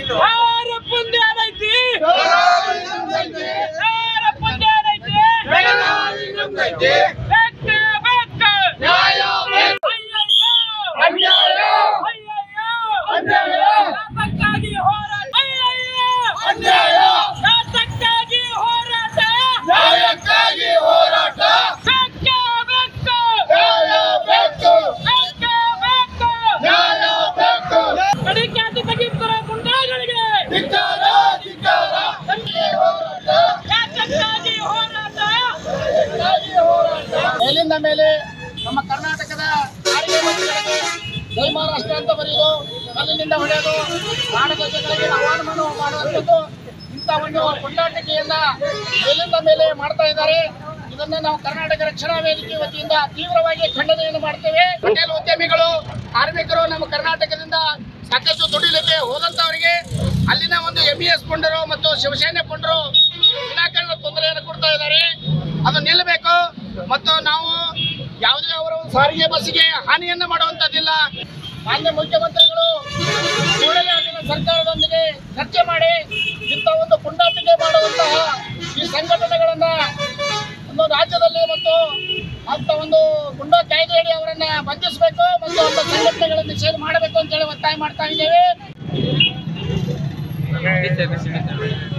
ಯಾರ ಪುಂದೆ ಏನೈತಿ ಯಾರ ಪುಂದೆ ಏನೈತಿ ಬೇಕೇ ಬೇಕು ಅಯ್ಯಯ್ಯೋ ಅಯ್ಯಯ್ಯೋ ಯಾತಕ್ಕಾಗಿ ಹೋರಾಟ ಅಯ್ಯಯ್ಯೋ ಯಾತಕ್ಕಾಗಿ ಹೋರಾಟ ಬೇಕೇ ಬೇಕು ಬೇಕೇ ಬೇಕು ಕಡಿಕ್ಯಾತಿ ತೆಗಿತರ ಗುಂಡಾಗಳಿಗೆ ಯಾತಕ್ಕಾಗಿ ಹೋರಾಟ ಮೇಲಿಂದ ಮೇಲೆ ನಮ್ಮ ಕರ್ನಾಟಕದ ಸಾರಿಗೆ ಮಂತ್ರಿಗಳಿಗೆ ಜೈ ಮಹಾರಾಷ್ಟ್ರ ಅಂತ ಬರೆಯೋದು ಕಲ್ಲಿನಿಂದ ಹೊಡೆಯೋದು ನಾಡಧ್ವಜಗಳಿಗೆ ಅವಮಾನ ಮಾಡುವಂಥದ್ದು ಇಂಥ ಒಂದು ಪುಂಡಾಟಿಕೆಯನ್ನ ಮೇಲಿಂದ ಮೇಲೆ ಮಾಡ್ತಾ ಇದ್ದಾರೆ ಇದನ್ನ ನಾವು ಕರ್ನಾಟಕ ರಕ್ಷಣಾ ವೇದಿಕೆ ವತಿಯಿಂದ ತೀವ್ರವಾಗಿ ಖಂಡನೆಯನ್ನು ಮಾಡ್ತೇವೆ ಹೋಟೆಲ್ ಉದ್ಯಮಿಗಳು ಕಾರ್ಮಿಕರು ನಮ್ಮ ಕರ್ನಾಟಕದಿಂದ ಸಾಕಷ್ಟು ದುಡಿಲಿಕ್ಕೆ ಹೋದಂತವರಿಗೆ ಅಲ್ಲಿನ ಒಂದು ಎಂ ಇ ಎಸ್ ಪುಂಡರು ಮತ್ತು ಶಿವಸೇನೆ ಪುಂಡರು ವಿನಾಕಾರಣ ತೊಂದರೆಯನ್ನು ಕೊಡ್ತಾ ಇದ್ದಾರೆ ಅದು ನಿಲ್ಲಬೇಕು ಮತ್ತು ನಾವು ಯಾವುದೇ ಅವರ ಒಂದು ಸಾರಿಗೆ ಬಸ್ಸಿಗೆ ಹಾನಿಯನ್ನ ಮಾಡುವಂತದ್ದಿಲ್ಲ ಮಾನ್ಯ ಮುಖ್ಯಮಂತ್ರಿಗಳು ಕೂಡಲೇ ಅಲ್ಲಿನ ಸರ್ಕಾರದೊಂದಿಗೆ ಚರ್ಚೆ ಮಾಡಿ ಇಂಥ ಒಂದು ಪುಂಡಾಟಿಕೆ ಮಾಡುವಂತಹ ಈ ಸಂಘಟನೆಗಳನ್ನ ಒಂದು ರಾಜ್ಯದಲ್ಲಿ ಮತ್ತು ಅಂತ ಒಂದು ಗುಂಡಾ ಕಾಯ್ದೆಯಡಿ ಅವರನ್ನ ಬಂಧಿಸಬೇಕು ಮತ್ತು ಅಂತ ಸಂಘಟನೆಗಳನ್ನು ನಿಷೇಧ ಮಾಡಬೇಕು ಅಂತ ಹೇಳಿ ಒತ್ತಾಯ ಮಾಡ್ತಾ ಇದ್ದೇವೆ